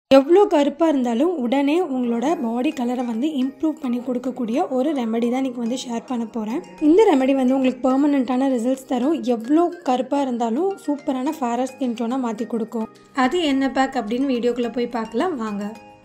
எவ்வளோ கருப்பாக இருந்தாலும் உடனே உங்களோட பாடி கலரை வந்து இம்ப்ரூவ் பண்ணி கொடுக்கக்கூடிய ஒரு ரெமெடி தான் இன்றைக்கி வந்து ஷேர் பண்ண போகிறேன் இந்த ரெமெடி வந்து உங்களுக்கு பெர்மனண்ட்டான ரிசல்ட்ஸ் தரும் எவ்வளோ கருப்பாக இருந்தாலும் சூப்பரான ஃபேரர் ஸ்கின் டோனாக மாற்றி கொடுக்கும் அது என்ன பேக் அப்படின்னு வீடியோக்குள்ளே போய் பார்க்கலாம் வாங்க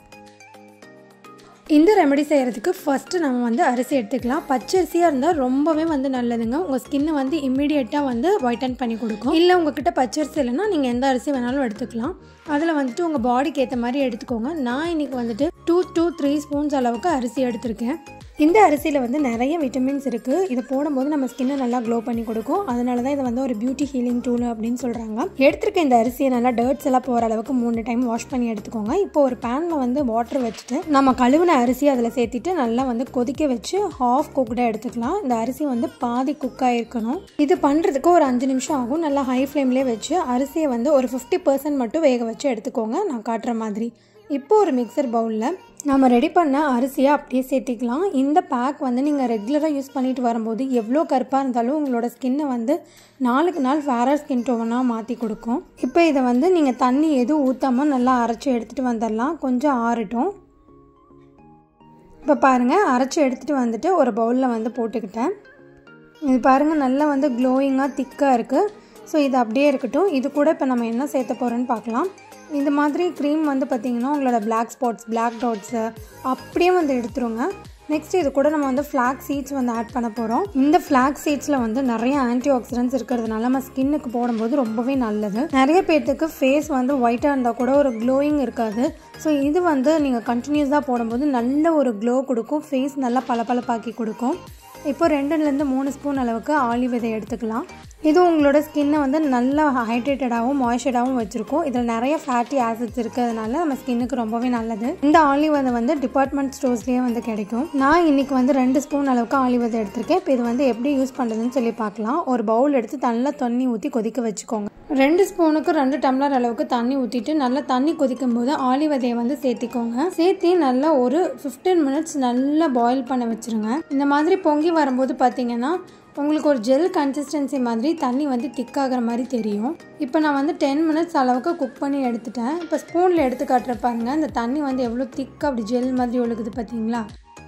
இந்த ரெமெடி செய்கிறதுக்கு ஃபஸ்ட்டு நம்ம வந்து அரிசி எடுத்துக்கலாம் பச்சரிசியாக இருந்தால் ரொம்பவே வந்து நல்லதுங்க உங்கள் ஸ்கின்னை வந்து இம்மிடியேட்டாக வந்து ஒயிட்டன் பண்ணி கொடுக்கும் இல்லை உங்ககிட்ட பச்சரிசி இல்லைன்னா நீங்கள் எந்த அரிசி வேணாலும் எடுத்துக்கலாம் அதில் வந்துட்டு உங்கள் பாடிக்கு ஏற்ற மாதிரி எடுத்துக்கோங்க நான் இன்றைக்கி வந்துட்டு டூ டூ த்ரீ ஸ்பூன்ஸ் அளவுக்கு அரிசி எடுத்திருக்கேன் இந்த அரிசியில் வந்து நிறைய விட்டமின்ஸ் இருக்குது இதை போடும்போது நம்ம ஸ்கின்னை நல்லா க்ளோ பண்ணி கொடுக்கும் அதனால தான் இதை வந்து ஒரு பியூட்டி ஹீலிங் டூல் அப்படின்னு சொல்கிறாங்க எடுத்திருக்க இந்த அரிசியை நல்லா டர்ட்ஸ் எல்லாம் போகிற அளவுக்கு மூணு டைம் வாஷ் பண்ணி எடுத்துக்கோங்க இப்போ ஒரு பேனில் வந்து வாட்டர் வச்சுட்டு நம்ம கழுவின அரிசி அதில் சேர்த்திட்டு நல்லா வந்து கொதிக்க வச்சு ஹாஃப் குக்டாக எடுத்துக்கலாம் இந்த அரிசி வந்து பாதி குக் ஆகிருக்கணும் இது பண்ணுறதுக்கு ஒரு அஞ்சு நிமிஷம் ஆகும் நல்லா ஹை ஃப்ளேம்லேயே வச்சு அரிசியை வந்து ஒரு ஃபிஃப்டி பர்சன்ட் மட்டும் வேக வச்சு எடுத்துக்கோங்க நான் காட்டுற மாதிரி இப்போ ஒரு மிக்சர் பவுலில் நம்ம ரெடி பண்ண அரிசியை அப்படியே சேர்த்திக்கலாம் இந்த பேக் வந்து நீங்கள் ரெகுலராக யூஸ் பண்ணிட்டு வரும்போது எவ்வளோ கருப்பாக இருந்தாலும் உங்களோட ஸ்கின்னை வந்து நாளுக்கு நாள் ஃபேரர் ஸ்கின் டோனாக மாற்றி கொடுக்கும் இப்போ இதை வந்து நீங்கள் தண்ணி எதுவும் ஊற்றாமல் நல்லா அரைச்சி எடுத்துகிட்டு வந்துடலாம் கொஞ்சம் ஆறட்டும் இப்போ பாருங்கள் அரைச்சி எடுத்துகிட்டு வந்துட்டு ஒரு பவுலில் வந்து போட்டுக்கிட்டேன் இது பாருங்கள் நல்லா வந்து க்ளோயிங்காக திக்காக இருக்குது ஸோ இது அப்படியே இருக்கட்டும் இது கூட இப்போ நம்ம என்ன சேர்த்த போகிறோன்னு பார்க்கலாம் இந்த மாதிரி க்ரீம் வந்து பார்த்திங்கன்னா உங்களோட பிளாக் ஸ்பாட்ஸ் பிளாக் டாட்ஸு அப்படியே வந்து எடுத்துருங்க நெக்ஸ்ட் இது கூட நம்ம வந்து ஃப்ளாக் சீட்ஸ் வந்து ஆட் பண்ண போகிறோம் இந்த ஃப்ளாக் சீட்ஸில் வந்து நிறைய ஆன்டி ஆக்சிடென்ட்ஸ் இருக்கிறதுனால நம்ம ஸ்கின்னுக்கு போடும்போது ரொம்பவே நல்லது நிறைய பேர்த்துக்கு ஃபேஸ் வந்து ஒயிட்டாக இருந்தால் கூட ஒரு க்ளோயிங் இருக்காது ஸோ இது வந்து நீங்கள் கண்டினியூஸாக போடும்போது நல்ல ஒரு க்ளோ கொடுக்கும் ஃபேஸ் நல்லா பளபளப்பாக்கி கொடுக்கும் இப்போ ரெண்டுலேருந்து மூணு ஸ்பூன் அளவுக்கு ஆலிவ் விதை எடுத்துக்கலாம் இது உங்களோட ஸ்கின்னை வந்து நல்லா ஹைட்ரேட்டடாகவும் மாய்ஸ்சராகவும் வச்சுருக்கும் இதில் நிறைய ஃபேட்டி ஆசிட்ஸ் இருக்கிறதுனால நம்ம ஸ்கின்னுக்கு ரொம்பவே நல்லது இந்த ஆலிவ் விதை வந்து டிபார்ட்மெண்ட் ஸ்டோர்ஸ்லேயே வந்து கிடைக்கும் நான் இன்றைக்கி வந்து ரெண்டு ஸ்பூன் அளவுக்கு ஆலிவ் விதை எடுத்திருக்கேன் இப்போ இது வந்து எப்படி யூஸ் பண்ணுறதுன்னு சொல்லி பார்க்கலாம் ஒரு பவுல் எடுத்து நல்லா தண்ணி ஊற்றி கொதிக்க வச்சுக்கோங்க ரெண்டு ஸ்பூனுக்கு ரெண்டு டம்ளர் அளவுக்கு தண்ணி ஊற்றிட்டு நல்லா தண்ணி கொதிக்கும் போது ஆலிவ் விதையை வந்து சேர்த்திக்கோங்க சேர்த்தி நல்லா ஒரு ஃபிஃப்டீன் மினிட்ஸ் நல்லா பாயில் பண்ண வச்சுருங்க இந்த மாதிரி பொங்கி வரும்போது பார்த்தீங்கன்னா உங்களுக்கு ஒரு ஜெல் கன்சிஸ்டன்சி மாதிரி தண்ணி வந்து திக்காகிற மாதிரி தெரியும் இப்போ நான் வந்து டென் மினிட்ஸ் அளவுக்கு குக் பண்ணி எடுத்துட்டேன் இப்போ ஸ்பூனில் எடுத்து காட்டுற பாருங்க இந்த தண்ணி வந்து எவ்வளோ திக்காக அப்படி ஜெல் மாதிரி ஒழுகுது பார்த்தீங்களா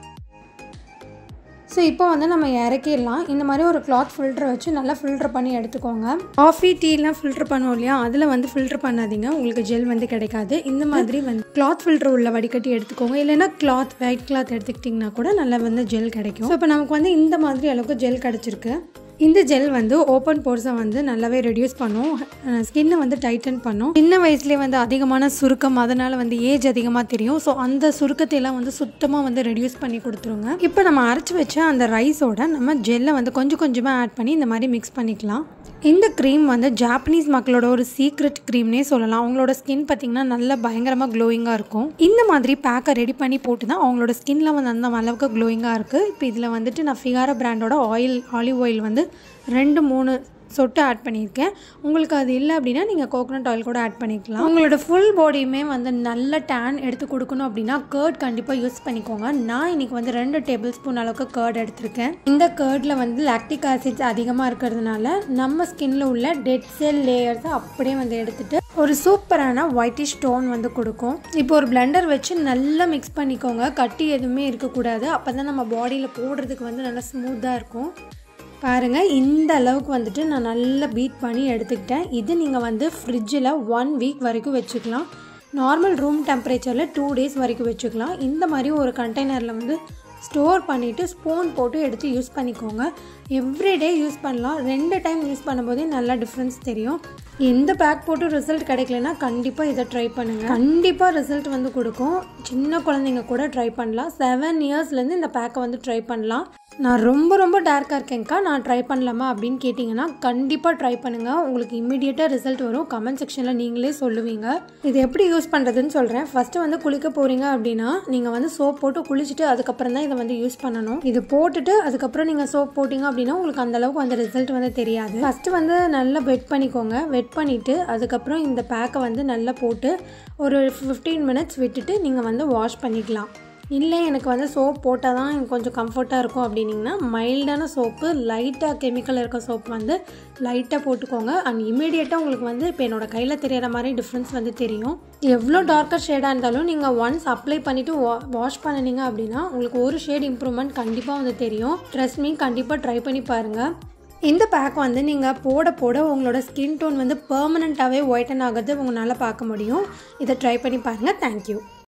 ஸோ இப்போ வந்து நம்ம இறக்கிடலாம் இந்த மாதிரி ஒரு கிளாத் ஃபில்டரை வச்சு நல்லா ஃபில்டர் பண்ணி எடுத்துக்கோங்க காஃபி டீலாம் ஃபில்டர் பண்ணுவோம் இல்லையா அதில் வந்து ஃபில்டர் பண்ணாதீங்க உங்களுக்கு ஜெல் வந்து கிடைக்காது இந்த மாதிரி வந்து கிளாத் ஃபில்டர் உள்ள வடிகட்டி எடுத்துக்கோங்க இல்லைன்னா கிளாத் ஒயிட் கிளாத் எடுத்துக்கிட்டிங்கன்னா கூட நல்லா வந்து ஜெல் கிடைக்கும் ஸோ இப்போ நமக்கு வந்து இந்த மாதிரி அளவுக்கு ஜெல் கிடச்சிருக்கு இந்த ஜெல் வந்து ஓப்பன் போர்ஸை வந்து நல்லாவே ரெடியூஸ் பண்ணும் ஸ்கின்னை வந்து டைட்டன் பண்ணும் சின்ன வயசுலேயே வந்து அதிகமான சுருக்கம் அதனால் வந்து ஏஜ் அதிகமாக தெரியும் ஸோ அந்த சுருக்கத்தையெல்லாம் வந்து சுத்தமாக வந்து ரெடியூஸ் பண்ணி கொடுத்துருங்க இப்போ நம்ம அரைச்சி வச்ச அந்த ரைஸோட நம்ம ஜெல்லை வந்து கொஞ்சம் கொஞ்சமாக ஆட் பண்ணி இந்த மாதிரி மிக்ஸ் பண்ணிக்கலாம் இந்த க்ரீம் வந்து ஜாப்பனீஸ் மக்களோட ஒரு சீக்ரெட் க்ரீம்னே சொல்லலாம் அவங்களோட ஸ்கின் பார்த்திங்கன்னா நல்லா பயங்கரமாக க்ளோயிங்காக இருக்கும் இந்த மாதிரி பேக்கை ரெடி பண்ணி போட்டு தான் அவங்களோட ஸ்கின்ல வந்து அந்த அளவுக்கு க்ளோயிங்காக இருக்குது இப்போ இதில் வந்துட்டு நான் ஃபிகாரா பிராண்டோட ஆயில் ஆலிவ் ஆயில் வந்து ரெண்டு மூணு சொட்டு ஆட் பண்ணியிருக்கேன் உங்களுக்கு அது இல்லை அப்படின்னா நீங்கள் கோகோனட் ஆயில் கூட ஆட் பண்ணிக்கலாம் உங்களோட ஃபுல் பாடியுமே வந்து நல்ல டேன் எடுத்து கொடுக்கணும் அப்படின்னா கேர்ட் கண்டிப்பாக யூஸ் பண்ணிக்கோங்க நான் இன்றைக்கி வந்து ரெண்டு டேபிள் ஸ்பூன் அளவுக்கு கேர்ட் எடுத்திருக்கேன் இந்த கேர்டில் வந்து லாக்டிக் ஆசிட்ஸ் அதிகமாக இருக்கிறதுனால நம்ம ஸ்கின்ல உள்ள டெட் செல் லேயர்ஸை அப்படியே வந்து எடுத்துட்டு ஒரு சூப்பரான ஒயிட்டிஷ் ஸ்டோன் வந்து கொடுக்கும் இப்போ ஒரு பிளெண்டர் வச்சு நல்லா மிக்ஸ் பண்ணிக்கோங்க கட்டி எதுவுமே இருக்கக்கூடாது அப்போ தான் நம்ம பாடியில் போடுறதுக்கு வந்து நல்லா ஸ்மூத்தாக இருக்கும் பாருங்கள் இந்த அளவுக்கு வந்துட்டு நான் நல்லா பீட் பண்ணி எடுத்துக்கிட்டேன் இது நீங்கள் வந்து ஃப்ரிட்ஜில் ஒன் வீக் வரைக்கும் வச்சுக்கலாம் நார்மல் ரூம் டெம்பரேச்சரில் டூ டேஸ் வரைக்கும் வச்சுக்கலாம் இந்த மாதிரி ஒரு கண்டெய்னரில் வந்து ஸ்டோர் பண்ணிவிட்டு ஸ்பூன் போட்டு எடுத்து யூஸ் பண்ணிக்கோங்க எவ்ரிடே யூஸ் பண்ணலாம் ரெண்டு டைம் யூஸ் பண்ணும்போதே நல்லா டிஃப்ரென்ஸ் தெரியும் எந்த பேக் போட்டு ரிசல்ட் கிடைக்கலனா கண்டிப்பாக இதை ட்ரை பண்ணுங்கள் கண்டிப்பாக ரிசல்ட் வந்து கொடுக்கும் சின்ன குழந்தைங்க கூட ட்ரை பண்ணலாம் செவன் இயர்ஸ்லேருந்து இந்த பேக்கை வந்து ட்ரை பண்ணலாம் நான் ரொம்ப ரொம்ப டார்க்காக இருக்கேங்க்கா நான் ட்ரை பண்ணலாமா அப்படின்னு கேட்டிங்கன்னா கண்டிப்பாக ட்ரை பண்ணுங்கள் உங்களுக்கு இம்மிடியேட்டாக ரிசல்ட் வரும் கமெண்ட் செக்ஷனில் நீங்களே சொல்லுவீங்க இது எப்படி யூஸ் பண்ணுறதுன்னு சொல்கிறேன் ஃபஸ்ட்டு வந்து குளிக்க போகிறீங்க அப்படின்னா நீங்கள் வந்து சோப் போட்டு குளிச்சுட்டு அதுக்கப்புறம் தான் இதை வந்து யூஸ் பண்ணணும் இது போட்டுட்டு அதுக்கப்புறம் நீங்கள் சோப் போட்டிங்க அப்படின்னா உங்களுக்கு அந்த அளவுக்கு அந்த ரிசல்ட் வந்து தெரியாது ஃபஸ்ட்டு வந்து நல்லா வெட் பண்ணிக்கோங்க வெட் பண்ணிவிட்டு அதுக்கப்புறம் இந்த பேக்கை வந்து நல்லா போட்டு ஒரு ஃபிஃப்டீன் மினிட்ஸ் விட்டுட்டு நீங்கள் வந்து வாஷ் பண்ணிக்கலாம் இல்லை எனக்கு வந்து சோப் போட்டால் தான் எனக்கு கொஞ்சம் கம்ஃபர்ட்டாக இருக்கும் அப்படின்னிங்கன்னா மைல்டான சோப்பு லைட்டாக கெமிக்கல் இருக்க சோப் வந்து லைட்டாக போட்டுக்கோங்க அண்ட் இமீடியட்டாக உங்களுக்கு வந்து இப்போ என்னோட கையில் தெரியற மாதிரி டிஃப்ரென்ஸ் வந்து தெரியும் எவ்வளோ டார்க்கர் ஷேடாக இருந்தாலும் நீங்கள் ஒன்ஸ் அப்ளை பண்ணிவிட்டு வா வாஷ் பண்ணினீங்க அப்படின்னா உங்களுக்கு ஒரு ஷேட் இம்ப்ரூவ்மெண்ட் கண்டிப்பாக வந்து தெரியும் ட்ரெஸ் மீ கண்டிப்பாக ட்ரை பண்ணி பாருங்கள் இந்த பேக் வந்து நீங்கள் போட போட உங்களோட ஸ்கின் டோன் வந்து பெர்மனண்ட்டாகவே ஒயிட்டன் ஆகிறது உங்களால் பார்க்க முடியும் இதை ட்ரை பண்ணி பாருங்கள் தேங்க்யூ